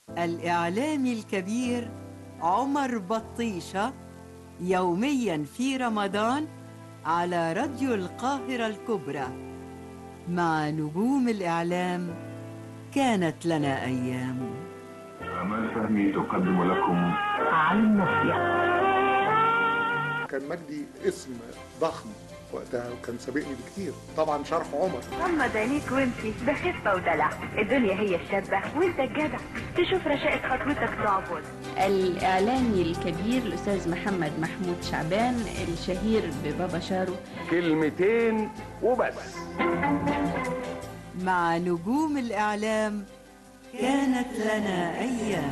الإعلامي الكبير عمر بطيشة يوميا في رمضان على راديو القاهرة الكبرى مع نجوم الإعلام كانت لنا أيام أمال فهمي تقدم لكم عن الناصية كان مجدي اسم ضخم وقتها وكان سابقني بكتير طبعا شرح عمر غمض عينيك وامشي بخفة ودلع الدنيا هي الشابة وانت الجدع تشوف رشاقة خطوتك تعبد الإعلامي الكبير الأستاذ محمد محمود شعبان الشهير ببابا شارو كلمتين وبس مع نجوم الإعلام كانت لنا أيام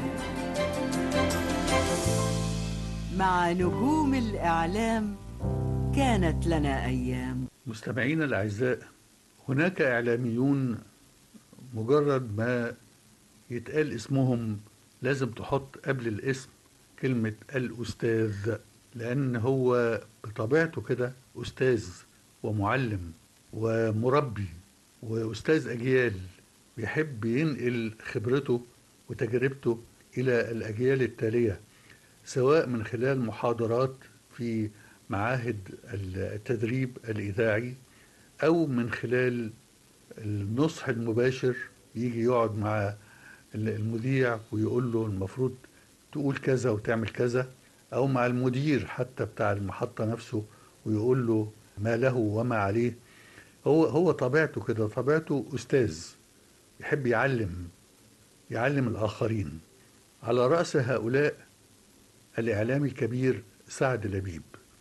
مع نجوم الإعلام كانت لنا أيام مستمعينا الأعزاء هناك إعلاميون مجرد ما يتقال اسمهم لازم تحط قبل الاسم كلمة الأستاذ لأن هو بطبيعته كده أستاذ ومعلم ومربي وأستاذ أجيال بيحب ينقل خبرته وتجربته إلى الأجيال التالية سواء من خلال محاضرات في معاهد التدريب الإذاعي أو من خلال النصح المباشر يجي يقعد مع المذيع ويقول له المفروض تقول كذا وتعمل كذا أو مع المدير حتى بتاع المحطة نفسه ويقول له ما له وما عليه هو هو طبيعته كده طبيعته أستاذ يحب يعلم يعلم الآخرين على رأس هؤلاء الإعلامي الكبير سعد لبيب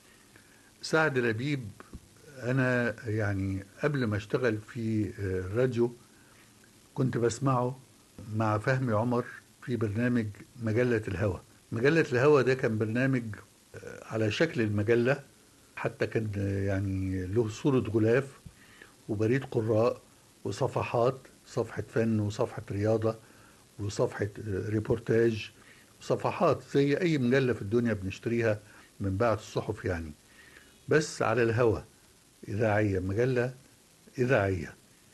سعد لبيب أنا يعني قبل ما أشتغل في الراديو كنت بسمعه مع فهمي عمر في برنامج مجلة الهوى مجلة الهوى ده كان برنامج على شكل المجلة حتى كان يعني له صورة غلاف وبريد قراء وصفحات صفحة فن وصفحة رياضة وصفحة ريبورتاج صفحات زي أي مجلة في الدنيا بنشتريها من بعض الصحف يعني بس على الهوى إذاعية مجلة إذاعية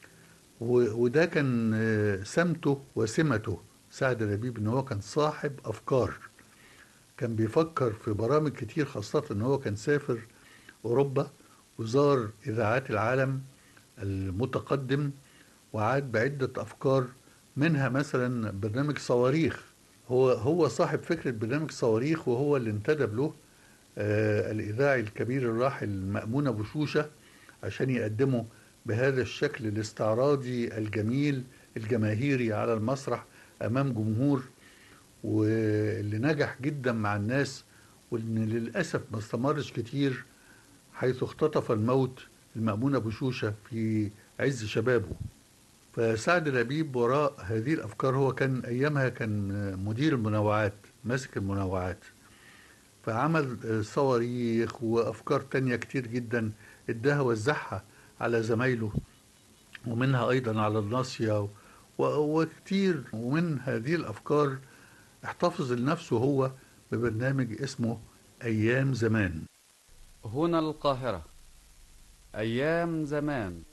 وده كان سمته وسمته سعد لبيب ان هو كان صاحب افكار كان بيفكر في برامج كتير خاصة ان هو كان سافر اوروبا وزار اذاعات العالم المتقدم وعاد بعدة افكار منها مثلا برنامج صواريخ هو هو صاحب فكرة برنامج صواريخ وهو اللي انتدب له آه الاذاعي الكبير الراحل مأمون ابو شوشة عشان يقدمه بهذا الشكل الاستعراضي الجميل الجماهيري على المسرح امام جمهور واللي نجح جدا مع الناس واللي للاسف ما استمرش كتير حيث اختطف الموت المأمون ابو شوشه في عز شبابه فسعد لبيب وراء هذه الافكار هو كان ايامها كان مدير المنوعات ماسك المنوعات فعمل صواريخ وافكار تانية كتير جدا اداها وزعها على زمايله ومنها ايضا على الناصيه وكتير ومن هذه الافكار احتفظ لنفسه هو ببرنامج اسمه ايام زمان هنا القاهره ايام زمان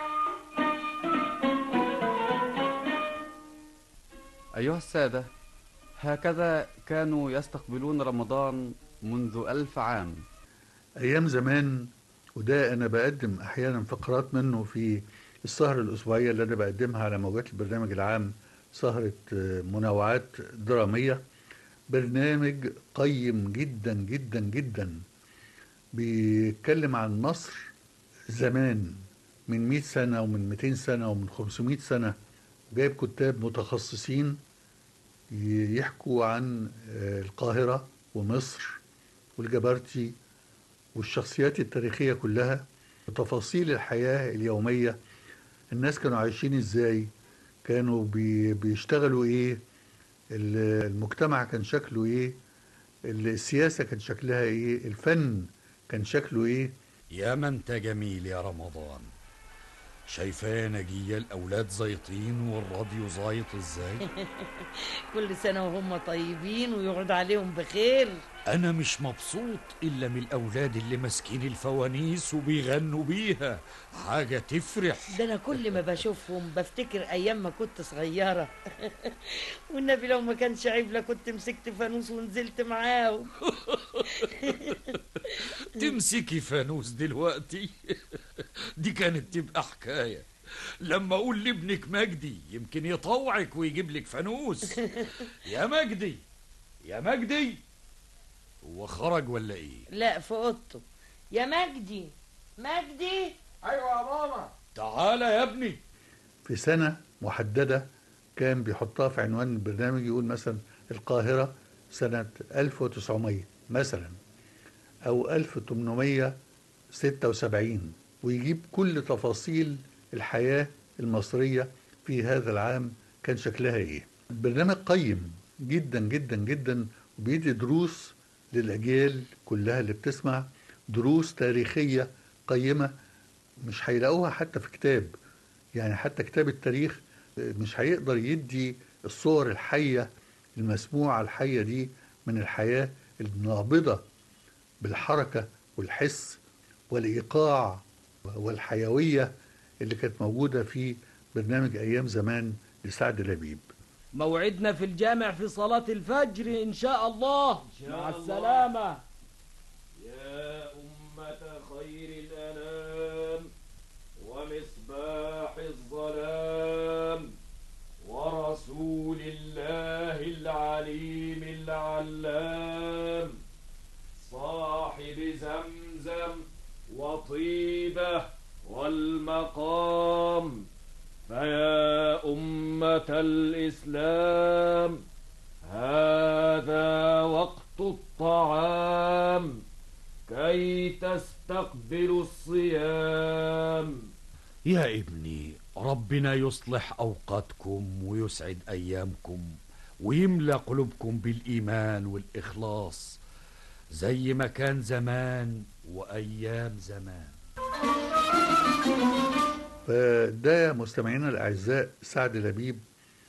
ايها الساده هكذا كانوا يستقبلون رمضان منذ الف عام ايام زمان وده انا بقدم احيانا فقرات منه في السهرة الأسبوعية اللي أنا بقدمها على موجات البرنامج العام سهرة منوعات درامية برنامج قيم جدا جدا جدا بيتكلم عن مصر زمان من 100 سنة ومن 200 سنة ومن 500 سنة جايب كتاب متخصصين يحكوا عن القاهرة ومصر والجبرتي والشخصيات التاريخية كلها وتفاصيل الحياة اليومية الناس كانوا عايشين ازاي كانوا بي بيشتغلوا ايه المجتمع كان شكله ايه السياسة كان شكلها ايه الفن كان شكله ايه يا من انت جميل يا رمضان شايفة يا نجية الأولاد زيطين والراديو زايط ازاي كل سنة وهم طيبين ويقعد عليهم بخير أنا مش مبسوط إلا من الأولاد اللي ماسكين الفوانيس وبيغنوا بيها حاجة تفرح ده أنا كل ما بشوفهم بفتكر أيام ما كنت صغيرة والنبي لو ما كانش عيب لا كنت مسكت فانوس ونزلت معاهم تمسكي فانوس دلوقتي دي كانت تبقى حكاية لما أقول لابنك مجدي يمكن يطوعك ويجيب لك فانوس يا مجدي يا مجدي هو خرج ولا ايه لا في أوضته يا مجدي مجدي ايوه يا ماما تعالى يا ابني في سنة محددة كان بيحطها في عنوان البرنامج يقول مثلا القاهرة سنة 1900 مثلا أو 1876 ويجيب كل تفاصيل الحياة المصرية في هذا العام كان شكلها إيه البرنامج قيم جدا جدا جدا وبيدي دروس للأجيال كلها اللي بتسمع دروس تاريخية قيمة مش هيلاقوها حتى في كتاب يعني حتى كتاب التاريخ مش هيقدر يدي الصور الحية المسموعة الحية دي من الحياة النابضة بالحركة والحس والإيقاع والحيوية اللي كانت موجودة في برنامج أيام زمان لسعد لبيب موعدنا في الجامع في صلاة الفجر إن شاء الله مع السلامة يا أمة خير الأنام ومصباح الظلام ورسول الله العليم العلام صاحب زمزم وطيبة والمقام فيا أمة الإسلام هذا وقت الطعام كي تستقبلوا الصيام يا ابني ربنا يصلح أوقاتكم ويسعد أيامكم ويملى قلوبكم بالإيمان والإخلاص زي ما كان زمان وأيام زمان فده مستمعينا الأعزاء سعد لبيب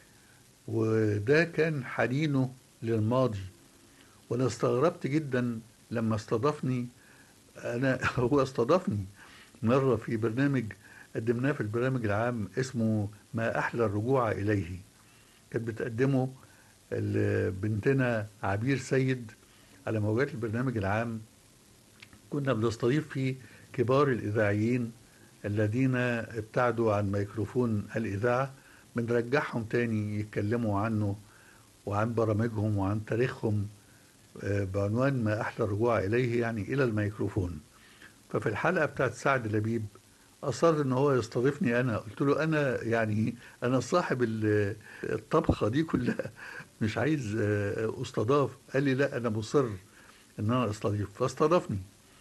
وده كان حنينه للماضي وأنا استغربت جدا لما استضافني أنا هو استضافني مرة في برنامج قدمناه في البرنامج العام اسمه ما أحلى الرجوع إليه كانت بتقدمه ال- بنتنا عبير سيد على موجات البرنامج العام كنا بنستضيف فيه كبار الإذاعيين الذين ابتعدوا عن ميكروفون الإذاعة بنرجعهم تاني يتكلموا عنه وعن برامجهم وعن تاريخهم آه، بعنوان ما أحلى الرجوع إليه يعني إلى الميكروفون ففي الحلقة بتاعت سعد لبيب أصر إن هو يستضيفني أنا قلت له أنا يعني أنا صاحب ال- الطبخة دي كلها مش عايز آه، أستضاف قال لي لا أنا مصر إن أنا أستضيف فاستضافني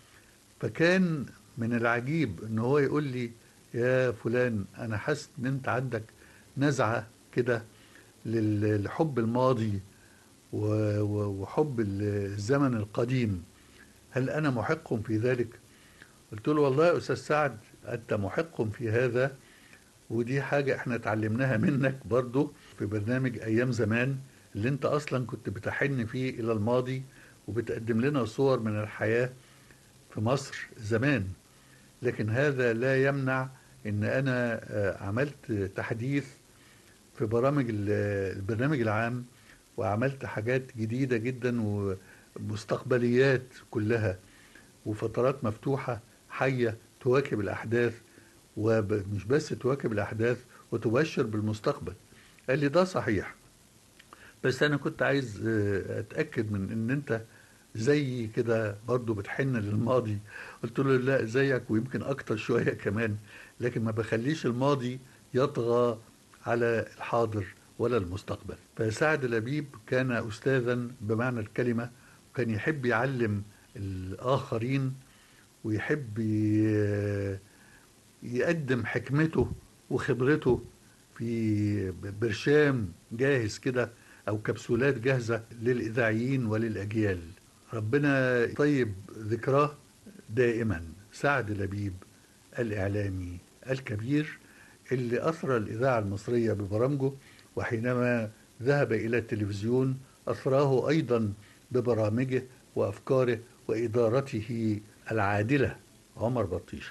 فكان من العجيب ان هو يقول لي يا فلان انا حاسس ان انت عندك نزعه كده لل- لحب الماضي و- و- وحب الزمن القديم هل انا محق في ذلك قلت له والله يا استاذ سعد انت محق في هذا ودي حاجه احنا اتعلمناها منك برضو في برنامج ايام زمان اللي انت اصلا كنت بتحن فيه الى الماضي وبتقدم لنا صور من الحياه في مصر زمان لكن هذا لا يمنع ان انا آه، عملت تحديث في برامج ال- البرنامج العام وعملت حاجات جديدة جدا ومستقبليات كلها وفترات مفتوحة حية تواكب الأحداث ومش بس تواكب الأحداث وتبشر بالمستقبل قال لي ده صحيح بس أنا كنت عايز آه، أتأكد من إن أنت زي كده برضو بتحن للماضي قلت له لا زيك ويمكن اكتر شوية كمان لكن ما بخليش الماضي يطغى على الحاضر ولا المستقبل فسعد لبيب كان أستاذا بمعنى الكلمة وكان يحب يعلم الآخرين ويحب ي- يقدم حكمته وخبرته في برشام جاهز كده أو كبسولات جاهزة للإذاعيين وللأجيال ربنا يطيب ذكراه دائما سعد لبيب الإعلامي الكبير اللي أثرى الإذاعة المصرية ببرامجه وحينما ذهب إلى التلفزيون أثراه أيضا ببرامجه وأفكاره وإدارته العادلة عمر بطيشة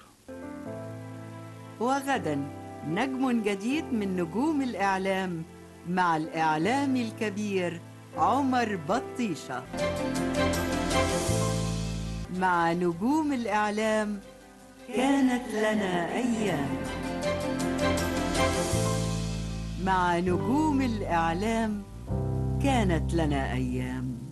وغدا نجم جديد من نجوم الإعلام مع الإعلام الكبير عمر بطيشة مع نجوم الإعلام كانت لنا أيام مع نجوم الإعلام كانت لنا أيام